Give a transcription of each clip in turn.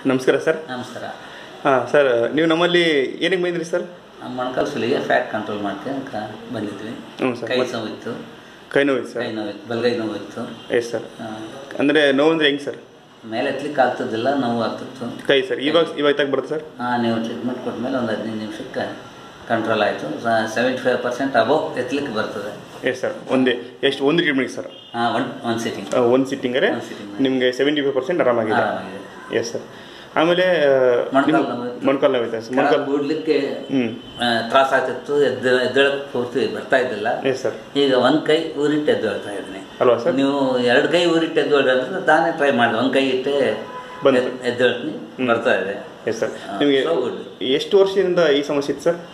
ನಮಸ್ಕಾರ ಸರ್ ನಮಸ್ಕಾರ ಹಾಂ ಸರ್ ನೀವು ನಮ್ಮಲ್ಲಿ ಏನಕ್ಕೆ ಬಂದಿರಿ ಸರ್ ಮೊಣಕಾಲು ಸುಲಿಗೆ ಫ್ಯಾಟ್ ಕಂಟ್ರೋಲ್ ಮಾಡ್ಕೊಂಡು ಬಂದಿದ್ವಿ ಹ್ಞೂ ಸರ್ ಕೈ ನೋವಿತ್ತು ಕೈ ನೋವು ಸರ್ ಕೈ ನೋವಿತ್ತು ಬಲಗೈ ನೋವಿತ್ತು ಎಸ್ ಸರ್ ಆ, ಅಂದರೆ ನೋವು ಅಂದರೆ ಹೆಂಗೆ ಸರ್ ಮೇಲೆ ಎತ್ತಲಿಕ್ಕೆ ಆಗ್ತದಿಲ್ಲ ನೋವು ಆಗ್ತಿತ್ತು ಕೈ ಸರ್ ಇವಾಗ ಇವಾಗ ತಗ ಬರುತ್ತೆ ಸರ್ ಹಾಂ ನೀವು ಟ್ರೀಟ್ಮೆಂಟ್ ಕೊಟ್ಮೇಲೆ ಒಂದು ಹದಿನೈದು ನಿಮಿಷಕ್ಕೆ ಕಂಟ್ರೋಲ್ ಆಯಿತು ಸೆವೆಂಟಿ ಫೈವ್ ಪರ್ಸೆಂಟ್ ಅಬೋವ್ ಎತ್ತಲಿಕ್ಕೆ ಬರ್ತದೆ ಎಸ್ ಸರ್ ಒಂದೇ ಎಷ್ಟು ಒಂದು ಟ್ರೀಟ್ಮೆಂಟ್ ಸರ್ ಹಾಂ ಒನ್ ಒನ್ ಸಿಟಿಂಗ್ ಒಂದು ಸಿಟ್ಟಿಂಗರೆ ಒಂದ್ sitting. ನಿಮಗೆ ಸೆವೆಂಟಿ ಫೈವ್ ಪರ್ಸೆಂಟ್ ಆರಾಮಾಗಿದೆ ಆರಾಮಾಗಿದೆ ಎಸ್ ಸರ್ ಆಮೇಲೆ ಮೊಣಕಾಲು ನೋವು ಇತ್ತು. ಮೊಣಕಾಲು ನೋವು ಸರ್ ಕೆಳಗೆ ಮೊಣಕಾಲು ಕೂಡ್ಲಿಕ್ಕೆ ಹ್ಞೂ ತ್ರಾಸ ಆಗ್ತಿತ್ತು ಎದ್ದು ಎದ್ದೇಳಕ್ಕೆ ಪೂರ್ತಿ ಬರ್ತಾ ಇದ್ದಿಲ್ಲ ಎಸ್ ಸರ್ ಈಗ ಒಂದು ಕೈ ಊರಿಟ್ಟು ಎದ್ದೇಳ್ತಾ ಇದ್ದೀನಿ ಅಲ್ವಾ ಸರ್ ನೀವು ಎರಡು ಕೈ ಊರಿಟ್ಟು ಎದ್ದೇಳ್ರಿ ಅಂದ್ರೆ ತಾನೇ ಟ್ರೈ ಮಾಡಿದೆ ಒಂದು ಕೈ ಇಟ್ಟೆ ಬಂತು. ಎದ್- ಎದ್ದೇಳ್ತೀನಿ ಬರ್ತಾ ಇದೆ ಎಸ್ ಸರ್ ಆ, ನಿಮಗೆ so good. ಎಷ್ಟು ವರ್ಷದಿಂದ ಈ ಸಮಸ್ಯೆ ಇತ್ತು ಸರ್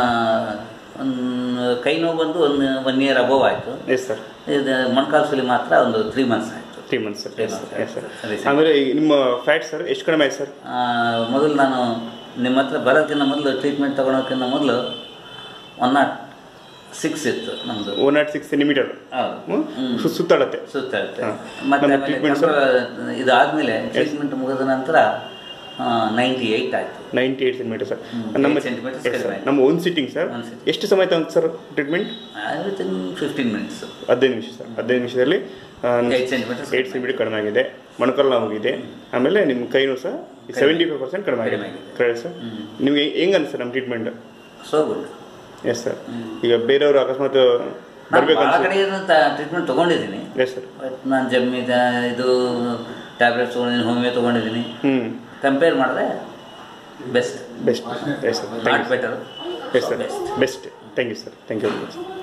ಒಂದು ಕೈ ನೋವು ಬಂದು ಒಂದು ಒನ್ ಇಯರ್ ಅಬೋವ್ ಆಯಿತು ಎಸ್ ಸರ್ ಇದು ಮೊಣಕಾಲು ಸುಲಿ ಮಾತ್ರ ಒಂದು ತ್ರೀ ಮಂತ್ಸ್ ಆಯಿತು three months sir Three yes months. Yes sir Recent. ಆಮೇಲೆ ಈ ನಿಮ್ಮ ಫ್ಯಾಟ್ ಸರ್ ಎಷ್ಟು ಕಡಿಮೆ ಆಯ್ತು ಸರ್ ಮೊದಲು ನಾನು ನಿಮ್ಮ ಹತ್ರ ಬರೋಕ್ಕಿಂತ ಮೊದಲು ಟ್ರೀಟ್ಮೆಂಟ್ ತೊಗೊಳೋಕ್ಕಿಂತ ಮೊದಲು ಒನ್ ನಾಟ್ ಸಿಕ್ಸ್ ಇತ್ತು ನಮ್ಮದು ಒನ್ ನಾಟ್ ಸಿಕ್ಸ್ ಸೆಂಟಿಮೀಟರ್ ಹೌದು ಸುತ್ತಾಡತ್ತೆ ಸುತ್ತಾಡುತ್ತೆ ಹಾ. ಮತ್ತೆ ನಮ್ಮ ಆಮೇಲೆ treatment control ಇದಾದ್ಮೇಲೆ ಟ್ರೀಟ್ಮೆಂಟ್ ಮುಗಿದ ನಂತರ ನೈಂಟಿ ಏಯ್ಟ್ ಆಯಿತು ninety eight centimeter sir hmm, ನಮ್ಮ eight centimeters yes, sir. ಕಡಿಮೆ ಆಯ್ತು. ನಮ್ಮ ಒಂದು ಸಿಟ್ಟಿಂಗ್ ಸರ್ One sitting. ಎಷ್ಟು ಸಮಯ ತಗೊಂಡು sir treatment within fifteen minutes ಹದಿನೈದು ನಿಮಿಷ ಸರ್ ಹದಿನೈದು ನಿಮಿಷದಲ್ಲಿ Eight centimeters ಏಟ್ ಸೆಂಟಿಮೀಟರ್ ಕಡಿಮೆ ಆಗಿದೆ ಮೊಣಕಾಲು ನೋವಾಗಿದೆ ಆಮೇಲೆ ನಿಮ್ಮ ಕೈನೂ ಸಹ ಸೆವೆಂಟಿ ಫೈವ್ ಪರ್ಸೆಂಟ್ ಕಡಿಮೆ ಆಗಿದೆ ಕಡಿಮೆ ಆಗಿದೆ. Correct sir hmm. ನಿಮಗೆ ಹೆಂಗೆ ಅನ್ಸುತ್ತೆ ನಮ್ಮ treatment so good yes sir ಈಗ ಬೇರೆಯವರು ಅಕಸ್ಮಾತ್ ನಾನು ಬರ್ಬೇಕು ಭಾಳ ಅನ್ಸುತ್ತೆ ಕಡೆ ಟ್ರೀಟ್ಮೆಂಟ್ ತೊಗೊಂಡಿದ್ದೀನಿ ಎಸ್ ಸರ್ ಬಟ್ ನಾನು ಜಮ್ಮಿದ ಇದು ಟ್ಯಾಬ್ಲೆಟ್ಸ್ ತೊಗೊಂಡಿದ್ದೀನಿ ಹೋಮಿಯೋ ತೊಗೊಂಡಿದ್ದೀನಿ ಹ್ಞೂ ಕಂಪೇರ್ ಮಾಡಿದ್ರೆ best best yes sir thank not you better yes sir best thank you sir thank you